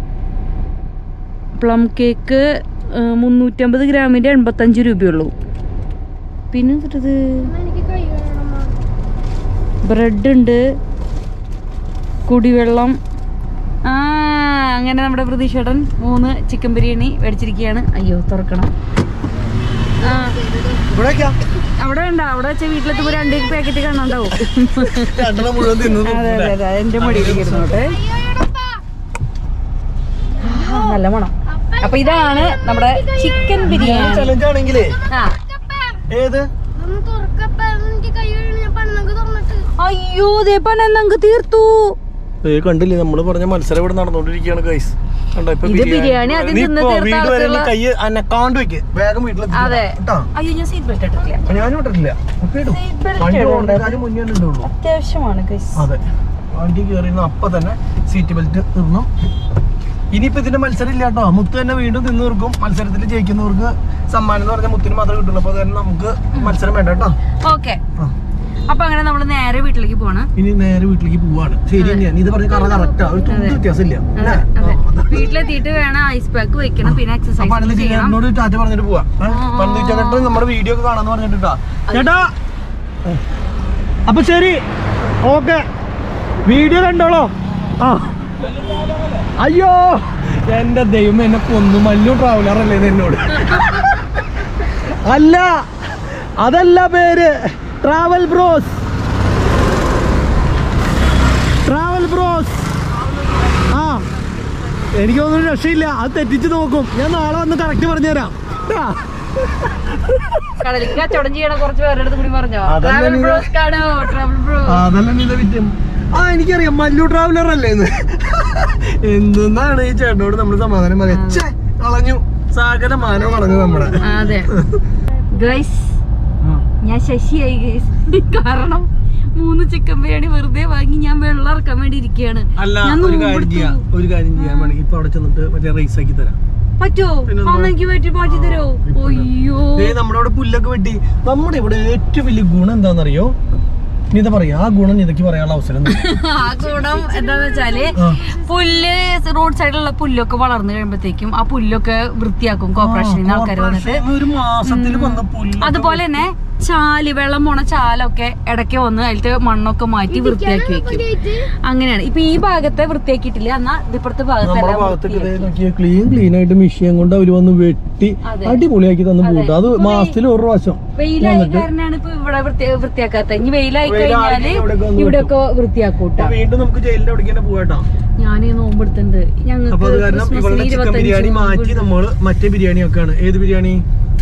പ്ലം കേക്ക് ആ, മുന്നൂറ്റമ്പത് ഗ്രാമിൻ്റെ എൺപത്തഞ്ച് രൂപയുള്ളൂ പിന്നെ എന്നിട്ടത് അമ്മ എനിക്ക് കൈ വേണം അമ്മ. ബ്രെഡ് ഉണ്ട് കുടിവെള്ളം ആ അങ്ങനെ നമ്മുടെ പ്രതീക്ഷേട്ടൻ മൂന്ന് ചിക്കൻ ബിരിയാണി മേടിച്ചിരിക്കുകയാണ് അയ്യോ തുറക്കണം ആ ഇവിടേക്കാ അവിടെ ഉണ്ടോ അവിടെ വെച്ച വീട്ടിലെത്തുമ്പോ രണ്ട് പാക്കറ്റ് കാണാണ്ടാവും രണ്ടെണ്ണം മുഴുവൻ തിന്നത് അതെ അതെ അതെ എന്റെ മടിയിലേക്ക് ഇരുന്നോട്ടെ ആ, നല്ല മണം അപ്പൊ ഇതാണ് നമ്മുടെ ചിക്കൻ ബിരിയാണി ചലഞ്ച് ആണെങ്കിലേ ആ ഏത് ഒന്ന് തുറക്കപ്പ എനിക്ക് കൈ വേണം ഞാൻ പണങ്ങ് തുറന്നിട്ട് അയ്യോ ദേ പനന്നങ്ക് തീർത്തു ഏ കണ്ടില്ലേ നമ്മള് പറഞ്ഞ മത്സരം ഇവിടെ നടന്നുകൊണ്ടിരിക്കുകയാണ് ഗൈസ് കണ്ടോ ഇപ്പൊ ഇത് ബിരിയാണി ആദ്യം നീ തിന്ന് ഇപ്പൊ തീർത്ത വീട് വരെ ആൾക്കുള്ള- കൈ അനക്കാണ്ട് വെക്ക് വേഗം വീട്ടിലെത്തി അതെ. കേട്ടോ അയ്യോ ഞാൻ സീറ്റ് ബെൽറ്റ് ഇട്ടിട്ടില്ല ഞാനും ഇട്ടിട്ടില്ല ഒക്കെ ഇടും Seat belt വണ്ടി ഇടണ്ടേ? ഓടുന്നതിന് മുന്നേ ഉണ്ടുള്ളൂ അത്യാവശ്യമാണ് ഗൈസ് അതെ വണ്ടി കയറിയിരുന്ന അപ്പൊ തന്നെ സീറ്റ് ബെൽറ്റ് ഇടണം ഇനിയിപ്പോ ഇതിന്റെ മത്സരം ഇല്ല കേട്ടോ മുത്ത് തന്നെ വീണ്ടും തിന്നു തീർക്കും മത്സരത്തിൽ ജയിക്കുന്നവർക്ക് സമ്മാനം എന്ന് പറഞ്ഞാൽ മുത്തിന് മാത്രമേ കിട്ടുള്ളൂ അപ്പൊ അത് കാരണം നമുക്ക് മത്സരം വേണ്ട കേട്ടോ ഓക്കെ ആ. അപ്പൊ അങ്ങനെ നമ്മള് നേരെ വീട്ടിലേക്ക് പോണ് ഇനി നേരെ വീട്ടിലേക്ക് പോവാണ് ശരി തന്നെയാണ് ഇത് പറഞ്ഞ കറ കറക്റ്റാ ഒരു തുണ്ട് വ്യത്യാസമില്ല അതെ അതെ വീട്ടിലെത്തിയിട്ട് വേണം ഐസ് പാക്ക് വെക്കണം പിന്നെ അപ്പൊ എക്സസൈസ് അനന്ത് ചെയ്യണം ചേട്ടനോട് ടാറ്റ പറഞ്ഞിട്ട് പോവാ പണ്ട് ചേട്ടൻ നമ്മുടെ വീഡിയോ ഒക്കെ കാണാന്ന് പറഞ്ഞിട്ടാ ചേട്ടാ അപ്പൊ ശരി ഓക്കെ വീഡിയോ കണ്ടോളോ ആ അയ്യോ എന്റെ ദൈവം എന്നെ കൊന്നു മല്ലു ട്രാവലർ അല്ലേ ഇത് എന്നോട് അല്ല അതല്ല പേര് ട്രാവൽ ബ്രോസ് ട്രാവൽ ബ്രോസ് ആ എനിക്ക് തോന്നുന്നു രക്ഷയില്ല അത് തെറ്റിച്ച് നോക്കും ഞാൻ നാളെ വന്ന് കറക്റ്റ് പറഞ്ഞുതരാം ട്ടാ. കടലിക്ക് കച്ചവടം ചെയ്യണ കുറച്ച് പേരുടെ അടുത്ത് കൂടി പറഞ്ഞോ അതല്ലേ ട്രാവൽ നീ- ബ്രോസ് കാണോ ട്രാവൽ ബ്രോ അതല്ല നിന്റെ വിറ്റം ആ എനിക്കറിയാം മല്ലു ട്രാവലർ അല്ലേ എന്ന് എന്തെന്നാണ് ഈ ചേട്ടനോട് നമ്മൾ സമാധാനം പറയാ ഛേ, കളഞ്ഞു സകല മാനോ കളഞ്ഞു നമ്മുടെ അതെ ഗൈസ് ഞാൻ ശശിയായി ഗൈസ് കാരണം മൂന്ന് ചിക്കൻ ബിരിയാണി വെറുതെ വാങ്ങി ഞാൻ വെള്ളം ഇറക്കാൻ വേണ്ടി ഇരിക്കുകയാണ് അല്ല ഞാൻ ഒരു കാര്യം നോമ്പെടുത്തു. ചെയ്യാം ഒരു കാര്യം ചെയ്യാൻ വേണമെങ്കിൽ ഇപ്പൊ അവിടെ ചെന്നിട്ട് മറ്റേ റൈസ് ആക്കി തരാം പറ്റോ പിന്നെന്താ? അന്ന് എനിക്ക് പറ്റി മാറ്റി തരോ അയ്യോ ദേ നമ്മുടെ അവിടെ പുല്ലൊക്കെ വെട്ടി നമ്മുടെ ഇവിടെ ഏറ്റവും വലിയ ഗുണം എന്താണെന്നറിയോ നീത പറയാ ആ ഗുണം നിതയ്ക്ക് പറയാനുള്ള അവസരം തരും. ആ ഗുണം എന്താന്ന് വെച്ചാല് ആ. പുല്ല് റോഡ് സൈഡിലുള്ള പുല്ലൊക്കെ വളർന്നു കഴിയുമ്പോഴത്തേക്കും ആ പുല്ലൊക്കെ വൃത്തിയാക്കും കോർപ്പറേഷനിൽ നിന്ന് ആൾക്കാർ വന്നിട്ട് കോർപ്പറേഷൻ ഒരു മാസത്തിൽ വന്ന പുല്ല് അതുപോലെ തന്നെ ചാല് വെള്ളം പോണ ചാലൊക്കെ ഇടയ്ക്ക് വന്ന് അതിലത്തെ മണ്ണൊക്കെ മാറ്റി വൃത്തിയാക്കി വെക്കും അങ്ങനെയാണ് ഇപ്പൊ ഈ ഭാഗത്തെ വൃത്തിയാക്കിയിട്ടില്ല എന്നാ ഇപ്പുറത്തെ നമ്മുടെ ഭാഗത്തെല്ലാം ഭാഗത്തൊക്കെ ദേ നോക്കിയാ ക്ലീൻ ക്ലീൻ ആയിട്ട് മെഷീൻ കൊണ്ട് അവര് വന്ന് വെട്ടി അതെ. അടിപൊളിയാക്കി തന്നു പോയിട്ട് അത് മാസത്തിൽ ഒരു പ്രാവശ്യം വെയിലായ കാരനാണ് ഇപ്പൊ ഇവിടെ വൃത്തി- വൃത്തിയാക്കാത്ത ഇനി വെയിലായി വെയിലായി കഴിഞ്ഞാല് ഇവിടെയൊക്കെ ഒന്ന് ഇവിടെയൊക്കെ വൃത്തിയാക്കൂട്ടാ അപ്പൊ വീണ്ടും നമുക്ക് ജയിലിന്റെ അവിടേക്ക് തന്നെ പോവാട്ടാ ഞാൻ ഈ നോമ്പെടുത്തുണ്ട് അപ്പൊ ഞങ്ങൾക്ക് അത് കാരണം ഇവളുടെ ചിക്കൻ ബിരിയാണി മാറ്റി നമ്മള് മറ്റേ ബിരിയാണി ഒക്കെയാണ് ഏത് biryani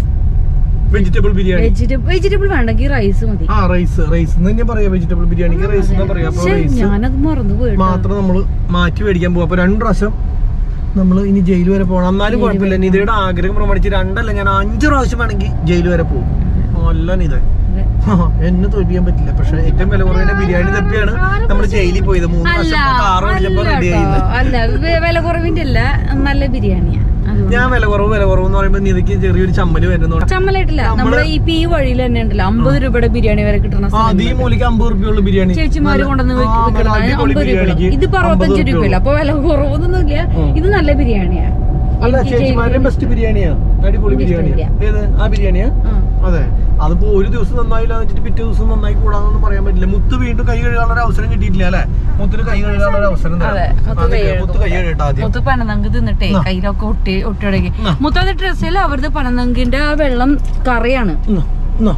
vegetable biryani vegetable vegetable വേണ്ടെങ്കിൽ റൈസ് മതി ആ റൈസ് റൈസ് എന്ന് തന്നെ പറയാ വെജിറ്റബിൾ ബിരിയാണിക്ക് റൈസ് എന്നാ പറയാ അപ്പൊ പക്ഷെ റൈസ് ഞാനത് മറന്നു പോയിട്ടോ മാത്രം നമ്മള് മാറ്റി മേടിക്കാൻ പോകും അപ്പൊ രണ്ട് പ്രാവശ്യം നമ്മൾ ഇനി ജയിൽ വരെ പോകണം എന്നാലും കുഴപ്പമില്ല നിതയുടെ ആഗ്രഹം പ്രമാണിച്ച് രണ്ടല്ല ഞാൻ അഞ്ച് പ്രാവശ്യം വേണമെങ്കിൽ ജയിൽ വരെ പോകും അല്ല നിത അതെ. എന്നെ തോൽപ്പിക്കാൻ പറ്റില്ല പക്ഷെ ഏറ്റവും വില കുറവിന്റെ ബിരിയാണി തപ്പിയാണ് നമ്മൾ ജയിലിൽ പോയത് മൂന്ന് അല്ല പ്രാവശ്യം കാർ ഓടിച്ചപ്പോ അല്ല റെഡി കേട്ടോ. ആയിരുന്നു അല്ല വെ- വില കുറവിന്റെ അല്ല നല്ല ബിരിയാണിയാ അതുകൊണ്ട് ഞാൻ വില കുറവ് വില കുറവ് എന്ന് പറയുമ്പോ നിതയ്ക്ക് ചെറിയൊരു ചമ്മല് വരുന്നോണ്ട് ചമ്മലായിട്ടില്ല നമ്മളെ ഈ പി വഴിയിൽ തന്നെ ഉണ്ടല്ലോ അമ്പത് രൂപയുടെ ബിരിയാണി വരെ കിട്ടണ ആ അത് ഈ മൂലിക്ക് അമ്പത് റുപ്യുള്ള ബിരിയാണി ചേച്ചിമാര് കൊണ്ടുവന്ന് വെക്ക് ആ, വെക്കണത് നല്ല അടിപൊളി അമ്പത് രൂപ ബിരിയാണിക്ക് ഇത് അറുപത്തഞ്ച് അമ്പത് രൂപയില്ല അപ്പൊ വില കുറവൊന്നുമില്ല ഇത് നല്ല ബിരിയാണിയാ അല്ല ചേച്ചിമാരുടെ ബെസ്റ്റ് ബിരിയാണിയാ അടിപൊളി ബിരിയാണിയാ ഏത് ആ ബിരിയാണിയാ ആ. അതെ അതിപ്പോ ഒരു ദിവസം നന്നായില്ല എന്ന് വെച്ചിട്ട് പിറ്റേ ദിവസം നന്നായി കൂടാന്നൊന്നും പറയാൻ പറ്റില്ല മുത്ത് വീണ്ടും കൈ കഴുകാനുള്ള ഒരു അവസരം കിട്ടിയിട്ടില്ല അല്ലെ മുത്തിന് കൈ കഴുകാനുള്ള ഒരു അവസരം തരാം. അതെ, മുത്ത് അതെ, കൈ കഴുകും. മുത്ത് കൈ കഴുകട്ടെ ആദ്യം മുത്ത് പനനങ്ക് തിന്നിട്ടേ കയ്യിലൊക്കെ ഒട്ടി ഒട്ടിടങ്ങി എന്നാ. മുത്തത് ഡ്രസ്സിൽ അവരുടെ പനനങ്കിന്റെ ആ വെള്ളം കറിയാണ് ഇന്നാ, ഇന്നാ.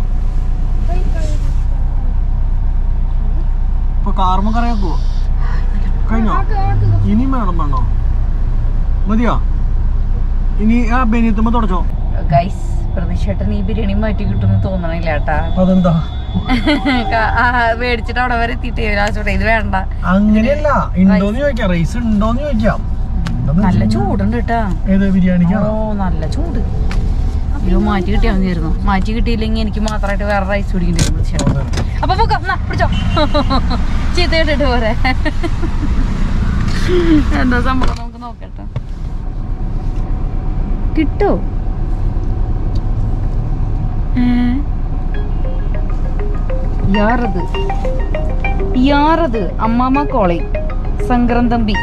ഇപ്പൊ കാർമ കറിയാക്കോ കഴിഞ്ഞോ ഇനിയും വേണം വേണോ മതിയോ ഇനി ആ ബെനിയത്തുമ്പോ തുടച്ചോ ഗൈസ് പ്രതീക്ഷേട്ടൻ ഈ ബിരിയാണി മാറ്റി കിട്ടുമെന്ന് തോന്നണില്ല കേട്ടാ അതെന്താ ക- ആ, മേടിച്ചിട്ട് അവിടെ വരെ എത്തിയിട്ട് ലാസ്റ്റ് ഇത് വേണ്ട അങ്ങനെയല്ല ഉണ്ടോന്ന് ചോദിക്കാം റൈസ് ഉണ്ടോന്ന് ചോദിക്കാം ഉണ്ടെന്ന് നല്ല ചൂടുണ്ട് കേട്ടാ ഏത് ബിരിയാണിക്കാ ഓ നല്ല ചൂട് അയ്യോ മാറ്റി കിട്ടിയാൽ മതിയായിരുന്നു മാറ്റി കിട്ടിയില്ലെങ്കിൽ എനിക്ക് മാത്രമായിട്ട് വേറെ റൈസ് കുടിക്കേണ്ടി വരും വിളിച്ചേട്ടാ അപ്പൊ പോക്കാം എന്നാ, പിടിച്ചോ ചീത്ത കേട്ടിട്ട് പോരെ എന്താ സംഭവം നമുക്ക് നോക്കട്ടെ കിട്ടോ ഏ? യാറത് യാറത് അമ്മാമ്മ കോളി സംക്രം തമ്പി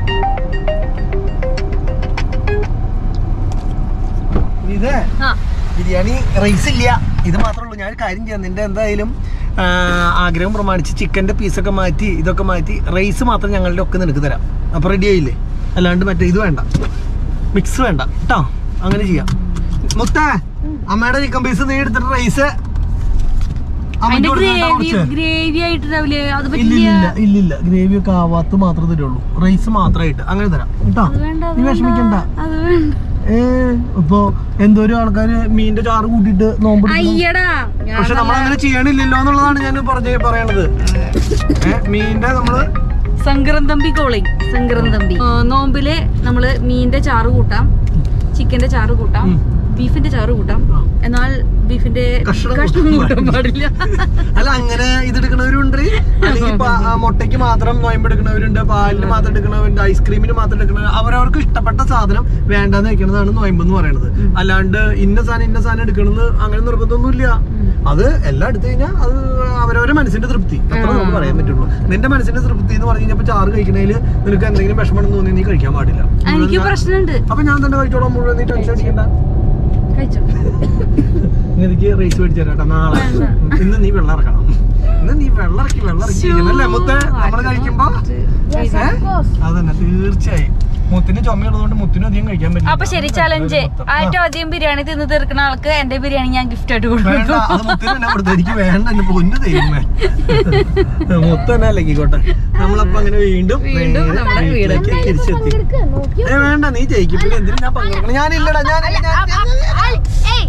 ഇത് ആ ബിരിയാണി റൈസ് ഇല്ല ഇത് മാത്രമേ ഉള്ളൂ ഞാൻ ഒരു കാര്യം ചെയ്യാം നിന്റെ എന്തായാലും ആ, ആഗ്രഹം പ്രമാണിച്ച് ചിക്കന്റെ പീസൊക്കെ മാറ്റി ഇതൊക്കെ മാറ്റി റൈസ് മാത്രം ഞങ്ങളുടെ ഒക്കെ നിനക്ക് തരാം അപ്പൊ റെഡി ആയില്ലേ അല്ലാണ്ട് മറ്റേ ഇത് വേണ്ട മിക്സ് വേണ്ട കേട്ടോ അങ്ങനെ ചെയ്യാം മുത്ത അമ്മയുടെ ചിക്കൻ പീസ് നീ എടുത്തിട്ട് റൈസ് അതിന്റെ ഗ്രേവി ഗ്രേവി ആയിട്ട് രാവിലെ അത് പറ്റില്ല ഇല്ലില്ല ഇല്ലില്ല ഗ്രേവി ഒക്കെ ആവാത്ത മാത്രമേ തരുള്ളൂ റൈസ് മാത്രമായിട്ട് അങ്ങനെ തരാം കേട്ടോ അത് വേണ്ട അത് നീ വിഷമിക്കണ്ട അത് വേണ്ട ഏ ഇപ്പൊ എന്തോരം ആൾക്കാര് മീനിന്റെ ചാറ് കൂട്ടിയിട്ട് നോമ്പ് അയ്യടാ ഞാൻ പക്ഷെ നമ്മൾ അങ്ങനെ ചെയ്യണില്ലല്ലോ എന്നുള്ളതാണ് ഞാൻ പറഞ്ഞ പറയണത് ഏ, മീനിന്റെ നമ്മള് സംക്രം തമ്പി കോളി സംക്രം തമ്പി ആ, നോമ്പില് നമ്മള് മീന്റെ ചാറ് കൂട്ടാം ചിക്കന്റെ ചാറ് കൂട്ടാം ഉം. ബീഫിന്റെ ചാറ് കൂട്ടാം ആ. എന്നാൽ ബീഫിന്റെ കഷ്ണം കഷ്ണം കൂട്ടാൻ കൂട്ടാൻ പാടില്ല അല്ല അങ്ങനെ ഇതെടുക്കണവരുണ്ട് അല്ലെങ്കിൽ പ- ആ മുട്ടയ്ക്ക് മാത്രം നോയമ്പ് എടുക്കണവരുണ്ട് പാലിന് മാത്രം എടുക്കണവരുണ്ട് ഐസ്ക്രീമിന് മാത്രം എടുക്കണവർ അവരവർക്ക് ഇഷ്ടപ്പെട്ട സാധനം വേണ്ടാന്ന് വെക്കണതാണ് നോയമ്പ് എന്ന് പറയുന്നത് അല്ലാണ്ട് ഇന്ന സാധനം ഇന്ന സാധനം എടുക്കണമെന്ന് അങ്ങനെ നിർബന്ധമൊന്നുമില്ല അത് എല്ലാം എടുത്തു കഴിഞ്ഞാൽ അത് അവരവരുടെ മനസ്സിന്റെ തൃപ്തി അത്ര നമുക്ക് പറയാൻ പറ്റുള്ളൂ നിന്റെ മനസ്സിന്റെ തൃപ്തി എന്ന് പറഞ്ഞു കഴിഞ്ഞപ്പോ ചാറ് കഴിക്കണേല് നിനക്ക് എന്തെങ്കിലും വിഷമം തോന്നി നീ കഴിക്കാൻ പാടില്ല എനിക്ക് പ്രശ്നമുണ്ട് അപ്പൊ ഞാൻ തന്നെ കഴിച്ചോളാം മുഴുവൻ നീ ടെൻഷൻ അടിക്കണ്ട കഴിച്ചോ ഇനി എനിക്ക് റേസ് മേടിച്ചു തരാം കേട്ടോ നാളെ ഇന്ന് നീ വെള്ളം ഇറക്കണം ഇന്ന് നീ വെള്ളം ഇറക്കി വെള്ളം ഇറക്കി അല്ലേ മുത്ത നമ്മള് കഴിക്കുമ്പോ Yes, ഏ? of course. അതന്നെ തീർച്ചയായും മുത്തിന് ചുമയുള്ളതുകൊണ്ട് മുത്തിനും അധികം കഴിക്കാൻ പറ്റില്ല അപ്പൊ ശരി ചലഞ്ച് ഏറ്റവും അധികം ബിരിയാണി തിന്ന് തീർക്കുന്ന ആൾക്ക് എന്റെ ബിരിയാണി ഞാൻ ഗിഫ്റ്റ് ആയിട്ട് വേണ്ട കൊടുക്കും അത് മുത്തിന് തന്നെ കൊടുത്തു എനിക്ക് വേണ്ട എന്നെ പൊന്നു തരുമേ മുത്ത തന്നെ അല്ലെങ്കിക്കോട്ടെ നമ്മളപ്പോ അങ്ങനെ വീണ്ടും വീണ്ടും നേരെ നമ്മുടെ വീട്ടിലേക്ക് വീട്ടിലേക്ക് തിരിച്ചെത്തി പങ്കെടുക്ക്, നോക്കി ഏ വേണ്ട നീ ജയിക്കും പിന്നെ എന്തിനാ ഞാൻ പങ്കെടുക്കണം ഞാനില്ലടാ ഞാനില്ല ഞാൻ ഏയ്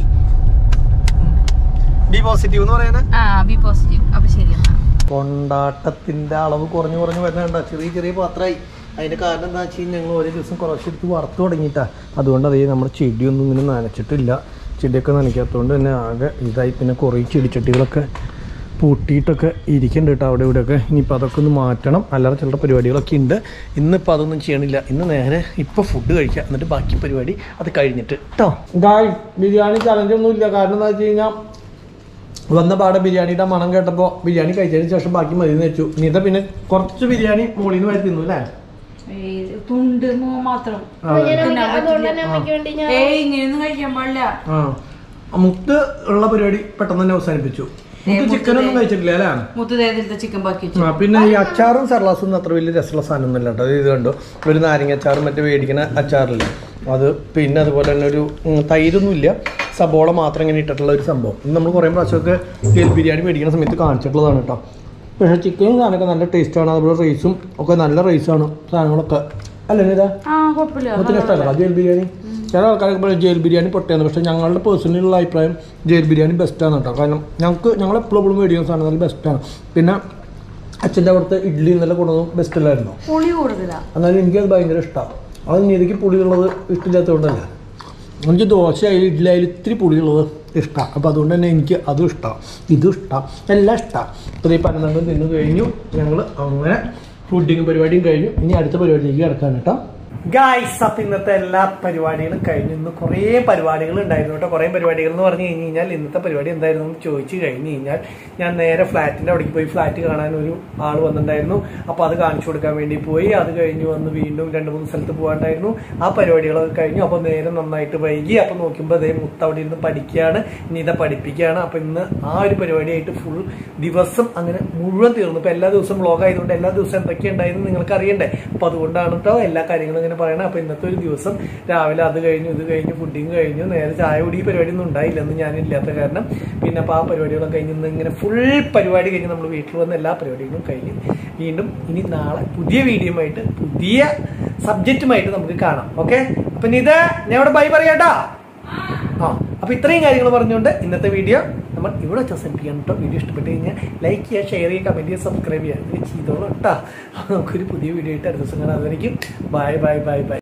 ബി പോസിറ്റീവ് എന്ന് പറയുന്നത് ആ ബി പോസിറ്റീവ് അപ്പൊ ശരി എന്നാ കൊണ്ടാട്ടത്തിന്റെ അളവ് കുറഞ്ഞു കുറഞ്ഞു വരുന്നുണ്ട് ചെറിയ ചെറിയ പാത്രമായി അതിന്റെ കാരണം എന്താ വെച്ച് കഴിഞ്ഞാൽ ഞങ്ങൾ ഓരോ ദിവസം കുറച്ചെടുത്ത് വറുത്ത് തുടങ്ങിയിട്ടാ അതുകൊണ്ട് അതേ നമ്മുടെ ചെടിയൊന്നും ഇങ്ങനെ നനച്ചിട്ടില്ല ചെടിയൊക്കെ നനയ്ക്കാത്തതുകൊണ്ട് തന്നെ ആകെ ഇതായി പിന്നെ കുറേ ചെടിച്ചട്ടികളൊക്കെ പൂട്ടിയിട്ടൊക്കെ ഇരിക്കുന്നുണ്ട് കേട്ടോ അവിടെ ഇവിടെയൊക്കെ ഇനിയിപ്പോൾ അതൊക്കെ ഒന്ന് മാറ്റണം അല്ലാതെ ചില പരിപാടികളൊക്കെ ഉണ്ട് ഇന്നിപ്പോൾ അതൊന്നും ചെയ്യണില്ല ഇന്ന് നേരെ ഇപ്പോൾ ഫുഡ് കഴിക്കുക എന്നിട്ട് ബാക്കി പരിപാടി അത് കഴിഞ്ഞിട്ട് കേട്ടോ ഗായ് ബിരിയാണി ചലഞ്ച് ഒന്നും ഇല്ല കാരണം എന്താ വെച്ച് കഴിഞ്ഞാൽ വന്ന പാടെ ബിരിയാണിയുടെ മണം കേട്ടപ്പോൾ ബിരിയാണി കഴിച്ചതിന് ശേഷം ബാക്കി മതി എന്ന് വെച്ചു നീത പിന്നെ കുറച്ച് ബിരിയാണി മുകളിൽ നിന്ന് വരെ തിന്നു അല്ലേ തുണ്ട് മോ മാത്രം ഞാൻ അതുകൊണ്ട് തന്നെ അമ്മയ്ക്ക് വേണ്ടി ഞാൻ ഏയ് ഇങ്ങനെയൊന്നും കഴിക്കാൻ പാടില്ല ആ മുത്ത് ഉള്ള പരിപാടി പെട്ടെന്ന് തന്നെ അവസാനിപ്പിച്ചു മുത്ത് ചിക്കനൊന്നും കഴിച്ചിട്ടില്ല അല്ലേ മുത്ത് തേതിലത്തെ ചിക്കൻ ബാക്കി വെച്ചു ആ പിന്നെ ഈ അച്ചാറും സർലാസും ഒന്നും അത്ര വലിയ രസമുള്ള സാധനമൊന്നുമില്ല കേട്ടോ ഇത് കണ്ടോ ഒരു നാരങ്ങ അച്ചാറും മറ്റേ മേടിക്കുന്ന അച്ചാറില്ല അത് പിന്നെ അതുപോലെ തന്നെ ഒരു ഉം, തൈരൊന്നുമില്ല സബോള മാത്രം ഇങ്ങനെ ഇട്ടിട്ടുള്ള ഒരു സംഭവം ഇത് നമ്മൾ കുറേ പ്രാവശ്യമൊക്കെ ഗേൽ ബിരിയാണി മേടിക്കുന്ന സമയത്ത് കാണിച്ചിട്ടുള്ളതാണ് കേട്ടോ പക്ഷേ ചിക്കനും സാധനമൊക്കെ നല്ല ടേസ്റ്റാണ് അതുപോലെ റൈസും ഒക്കെ നല്ല റൈസാണ് സാധനങ്ങളൊക്കെ അല്ലേ ഇതാ ആ കുഴപ്പമില്ല ഒത്തിരി ഇഷ്ടമല്ല ജയിൽ ബിരിയാണി ചില ആൾക്കാരൊക്കെ പറയും ജയിൽ ബിരിയാണി പൊട്ടയാണ് പക്ഷേ ഞങ്ങളുടെ പേഴ്സണലുള്ള അഭിപ്രായം ജയിൽ ബിരിയാണി ബെസ്റ്റാണ് കേട്ടോ കാരണം ഞങ്ങൾക്ക് ഞങ്ങൾ എപ്പോഴും എപ്പോഴും മേടിക്കുന്ന സാധനം നല്ല ബെസ്റ്റാണ് പിന്നെ അച്ഛൻ്റെ അവിടുത്തെ ഇഡ്ഡലി ഇന്നലെ കൊണ്ടുവന്നു ബെസ്റ്റ് അല്ലായിരുന്നു പുളി കൂടുതലാ എന്നാലും എനിക്കത് ഭയങ്കര ഇഷ്ടമാണ് അത് നീതിക്ക് പുളിയുള്ളത് ഇഷ്ടമില്ലാത്തതുകൊണ്ടല്ല എനിക്ക് ദോശ ആയാലും ഇഡ്ഡലി ആയാലും ഇത്തിരി പുളിയുള്ളത് ഇഷ്ടമാണ് അപ്പോൾ അതുകൊണ്ട് തന്നെ എനിക്ക് അതും ഇഷ്ടമാണ് ഇതും ഇഷ്ടമാണ് എല്ലാം ഇഷ്ടമാണ് അപ്പോൾ ഈ പരന്തണ്ടം തിന്നു കഴിഞ്ഞു ഞങ്ങൾ അങ്ങനെ ഫുഡിങ് പരിപാടിയും കഴിഞ്ഞു ഇനി അടുത്ത പരിപാടിയിലേക്ക് കിടക്കാണ് കേട്ടോ ഗായ്സ് അപ്പം ഇന്നത്തെ എല്ലാ പരിപാടികളും കഴിഞ്ഞു ഇന്ന് കുറേ പരിപാടികൾ ഉണ്ടായിരുന്നു കേട്ടോ കുറേ പരിപാടികൾ എന്ന് പറഞ്ഞു കഴിഞ്ഞ് കഴിഞ്ഞാൽ ഇന്നത്തെ പരിപാടി എന്തായിരുന്നു എന്ന് ചോദിച്ചു കഴിഞ്ഞ് കഴിഞ്ഞാൽ ഞാൻ നേരെ ഫ്ലാറ്റിൻ്റെ അവിടേക്ക് പോയി ഫ്ലാറ്റ് കാണാൻ ഒരു ആൾ വന്നിട്ടുണ്ടായിരുന്നു അപ്പോൾ അത് കാണിച്ചു കൊടുക്കാൻ വേണ്ടി പോയി അത് കഴിഞ്ഞ് വന്ന് വീണ്ടും രണ്ട് മൂന്ന് സ്ഥലത്ത് പോകാണ്ടായിരുന്നു ആ പരിപാടികളൊക്കെ കഴിഞ്ഞു അപ്പോൾ നേരെ നന്നായിട്ട് വൈകി അപ്പോൾ നോക്കുമ്പോൾ അതേ മുത്ത് അവിടെ ഇരുന്ന് പഠിക്കുകയാണ് നീത പഠിപ്പിക്കുകയാണ് അപ്പോൾ ഇന്ന് ആ ഒരു പരിപാടിയായിട്ട് ഫുൾ ദിവസം അങ്ങനെ മുഴുവൻ തീർന്നു ഇപ്പോൾ എല്ലാ ദിവസവും വ്ളോഗ് ആയതുകൊണ്ട് എല്ലാ ദിവസവും എന്തൊക്കെ ഉണ്ടായിരുന്നു നിങ്ങൾക്ക് അറിയണ്ടേ അപ്പോൾ അതുകൊണ്ടാണ് കേട്ടോ എല്ലാ കാര്യങ്ങളും ഇങ്ങനെ പറയണത് അപ്പോൾ ഇന്നത്തെ ഒരു ദിവസം രാവിലെ അത് കഴിഞ്ഞു ഇത് കഴിഞ്ഞു ഫുഡിങ് കഴിഞ്ഞു നേരെ ചായ കുടി ഈ പരിപാടിയൊന്നും ഉണ്ടായില്ലെന്ന് ഞാനില്ലാത്ത കാരണം പിന്നെ അപ്പോൾ ആ പരിപാടികളൊക്കെ കഴിഞ്ഞ് ഇന്ന് ഇങ്ങനെ ഫുൾ പരിപാടി കഴിഞ്ഞ് നമ്മൾ വീട്ടിൽ വന്ന എല്ലാ പരിപാടികളും കഴിഞ്ഞ് വീണ്ടും ഇനി നാളെ പുതിയ വീഡിയോ ആയിട്ട് പുതിയ സബ്ജക്റ്റുമായിട്ട് നമുക്ക് കാണാം ഓക്കെ അപ്പം ഇത് ഞാൻ ഇവിടെ ബൈ പറയാട്ടാ ആ അപ്പൊ ഇത്രയും കാര്യങ്ങൾ പറഞ്ഞുകൊണ്ട് ഇന്നത്തെ വീഡിയോ നമ്മൾ ഇവിടെ വെച്ച് അവസാനിപ്പിക്കാൻ കേട്ടോ വീഡിയോ ഇഷ്ടപ്പെട്ട് കഴിഞ്ഞാൽ ലൈക്ക് ചെയ്യുക ഷെയർ ചെയ്യുക കമന്റ് ചെയ്യുക സബ്സ്ക്രൈബ് ചെയ്യുക ഇങ്ങനെ ചെയ്തോളൂ കേട്ടോ നമുക്കൊരു പുതിയ വീഡിയോ ആയിട്ട് അടുത്ത ദിവസം കാണാൻ ബൈ ബൈ ബൈ ബൈ